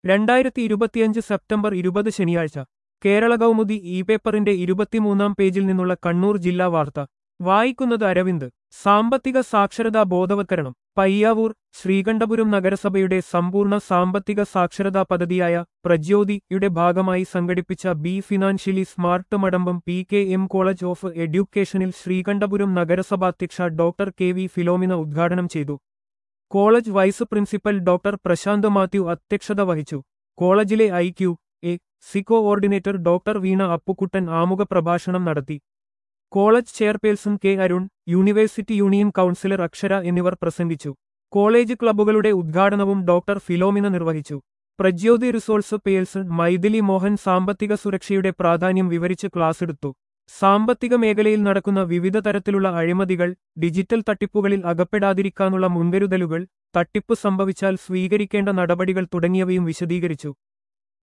രണ്ടായിരത്തി ഇരുപത്തിയഞ്ച് സെപ്റ്റംബർ ഇരുപത് ശനിയാഴ്ച കേരള കൗമുദി ഇ പേപ്പറിന്റെ ഇരുപത്തിമൂന്നാം പേജിൽ നിന്നുള്ള കണ്ണൂർ ജില്ലാ വാർത്ത വായിക്കുന്നത് അരവിന്ദ് സാമ്പത്തിക സാക്ഷരതാ ബോധവത്കരണം പയ്യാവൂർ ശ്രീകണ്ഠപുരം നഗരസഭയുടെ സമ്പൂർണ്ണ സാമ്പത്തിക സാക്ഷരതാ പദ്ധതിയായ പ്രജ്യോതിയുടെ ഭാഗമായി സംഘടിപ്പിച്ച be financially smart Madampam P K M college of എഡ്യൂക്കേഷനിൽ ശ്രീകണ്ഠപുരം നഗരസഭാധ്യക്ഷ ഡോക്ടർ കെ വി ഫിലോമിന ഉദ്ഘാടനം ചെയ്തു college vice principal doctor Prasanth Mathew അധ്യക്ഷത വഹിച്ചു കോളേജിലെ I Q A C coordinator doctor Veena Appukuttan ആമുഖ പ്രഭാഷണം നടത്തി college chairperson K Arun university union councillor Akshara എന്നിവർ പ്രസംഗിച്ചു കോളേജ് ക്ലബ്ബുകളുടെ ഉദ്ഘാടനവും ഡോക്ടർ ഫിലോമിന നിർവഹിച്ചു പ്രജ്യോതി റിസോഴ്സ് പേഴ്സൺ മൈഥിലി മോഹൻ സാമ്പത്തിക സുരക്ഷയുടെ പ്രാധാന്യം വിവരിച്ച് ക്ലാസ്സെടുത്തു സാമ്പത്തിക മേഖലയിൽ നടക്കുന്ന വിവിധ തരത്തിലുള്ള അഴിമതികൾ ഡിജിറ്റൽ തട്ടിപ്പുകളിൽ അകപ്പെടാതിരിക്കാനുള്ള മുൻകരുതലുകൾ തട്ടിപ്പ് സംഭവിച്ചാൽ സ്വീകരിക്കേണ്ട നടപടികൾ തുടങ്ങിയവയും വിശദീകരിച്ചു